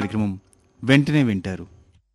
కార్యక్రమం వెంటనే వింటారు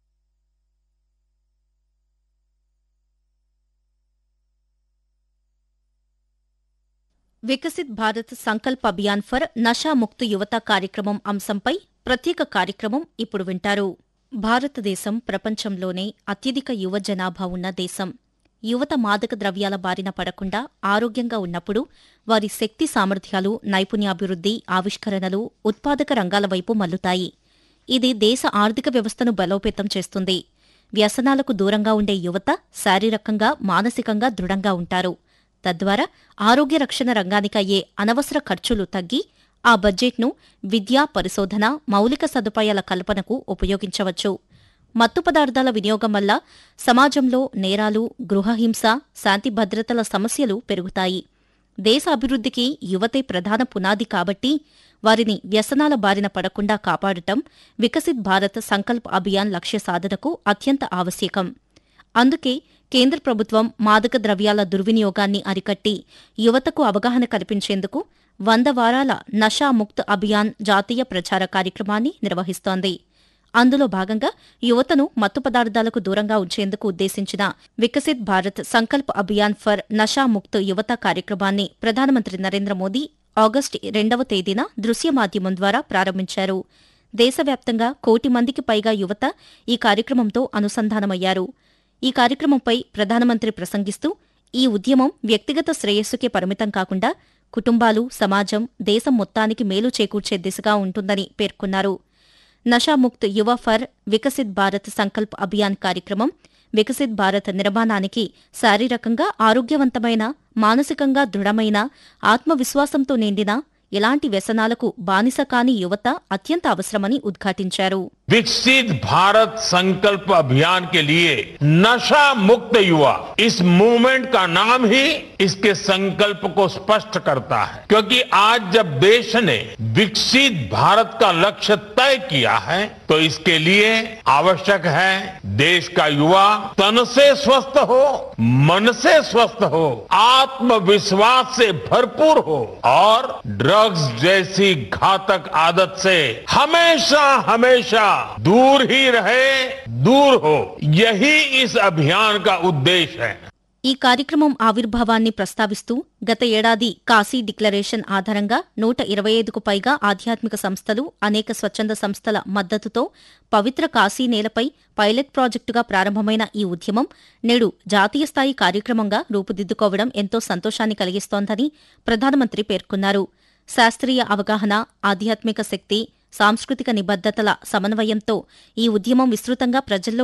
వికసిత్ భారత్ సంకల్ప్ అభియాన్ ఫర్ నషా ముక్తు యువత కార్యక్రమం అంశంపై ప్రత్యేక కార్యక్రమం ఇప్పుడు వింటారు భారతదేశం ప్రపంచంలోనే అత్యధిక యువ జనాభా ఉన్న దేశం యువత మాదక ద్రవ్యాల బారిన పడకుండా ఆరోగ్యంగా ఉన్నప్పుడు వారి శక్తి సామర్థ్యాలు నైపుణ్యాభివృద్ధి ఆవిష్కరణలు ఉత్పాదక రంగాల వైపు మల్లుతాయి ఇది దేశ ఆర్థిక వ్యవస్థను బలోపేతం చేస్తుంది వ్యసనాలకు దూరంగా ఉండే యువత శారీరకంగా మానసికంగా దృఢంగా ఉంటారు తద్వారా ఆరోగ్య రక్షణ రంగానికి అయ్యే అనవసర ఖర్చులు తగ్గి ఆ బడ్జెట్ను విద్యా పరిశోధన మౌలిక సదుపాయాల కల్పనకు ఉపయోగించవచ్చు మత్తు పదార్థాల వినియోగం వల్ల సమాజంలో నేరాలు గృహహింస శాంతి భద్రతల సమస్యలు పెరుగుతాయి దేశ అభివృద్ధికి యువతే ప్రధాన పునాది కాబట్టి వారిని వ్యసనాల బారిన పడకుండా కాపాడటం వికసిత్ భారత్ సంకల్ప్ అభియాన్ లక్ష్య సాధనకు అత్యంత ఆవశ్యకం అందుకే కేంద్ర ప్రభుత్వం మాదక ద్రవ్యాల దుర్వినియోగాన్ని అరికట్టి యువతకు అవగాహన కల్పించేందుకు వంద వారాల నషా ముక్త్ అభియాన్ జాతీయ ప్రచార కార్యక్రమాన్ని నిర్వహిస్తోంది అందులో భాగంగా యువతను మత్తు పదార్థాలకు దూరంగా ఉంచేందుకు ఉద్దేశించిన వికసిత్ భారత్ సంకల్ప్ అభియాన్ ఫర్ నషా ముక్త్ యువత కార్యక్రమాన్ని ప్రధానమంత్రి నరేంద్ర మోదీ ఆగస్టు రెండవ తేదీన దృశ్య మాధ్యమం ద్వారా ప్రారంభించారు దేశవ్యాప్తంగా కోటి మందికి పైగా యువత ఈ కార్యక్రమంతో అనుసంధానమయ్యారు ఈ కార్యక్రమంపై ప్రధానమంత్రి ప్రసంగిస్తూ ఈ ఉద్యమం వ్యక్తిగత శ్రేయస్సుకే పరిమితం కాకుండా కుటుంబాలు సమాజం దేశం మొత్తానికి మేలు చేకూర్చే దిశగా ఉంటుందని పేర్కొన్నారు నషాముక్త్ యువ ఫర్ వికసిత్ భారత్ సంకల్ప్ అభియాన్ కార్యక్రమం వికసిత్ భారత్ నిర్మాణానికి శారీరకంగా ఆరోగ్యవంతమైన మానసికంగా దృఢమైన ఆత్మవిశ్వాసంతో నిండిన ఎలాంటి వ్యసనాలకు బానిస కాని యువత అత్యంత అవసరమని ఉద్ఘాటించారు विकसित भारत संकल्प अभियान के लिए नशा मुक्त युवा इस मूवमेंट का नाम ही इसके संकल्प को स्पष्ट करता है क्योंकि आज जब देश ने विकसित भारत का लक्ष्य तय किया है तो इसके लिए आवश्यक है देश का युवा तन से स्वस्थ हो मन से स्वस्थ हो आत्मविश्वास से भरपूर हो और ड्रग्स जैसी घातक आदत से हमेशा हमेशा दूर ही रहे दूर हो यही इस अभियान का उद्देश्य है ఈ కార్యక్రమం ఆవిర్భావాన్ని ప్రస్తావిస్తూ గత ఏడాది కాశీ డిక్లరేషన్ ఆధారంగా నూట ఇరవై ఐదుకు పైగా ఆధ్యాత్మిక సంస్థలు అనేక స్వచ్ఛంద సంస్థల మద్దతుతో పవిత్ర కాశీ నేలపై పైలట్ ప్రాజెక్టుగా ప్రారంభమైన ఈ ఉద్యమం నేడు జాతీయ స్థాయి కార్యక్రమంగా రూపుదిద్దుకోవడం ఎంతో సంతోషాన్ని కలిగిస్తోందని ప్రధానమంత్రి పేర్కొన్నారు శాస్త్రీయ అవగాహన ఆధ్యాత్మిక శక్తి సాంస్కృతిక నిబద్దతల సమన్వయంతో ఈ ఉద్యమం విస్తృతంగా ప్రజల్లో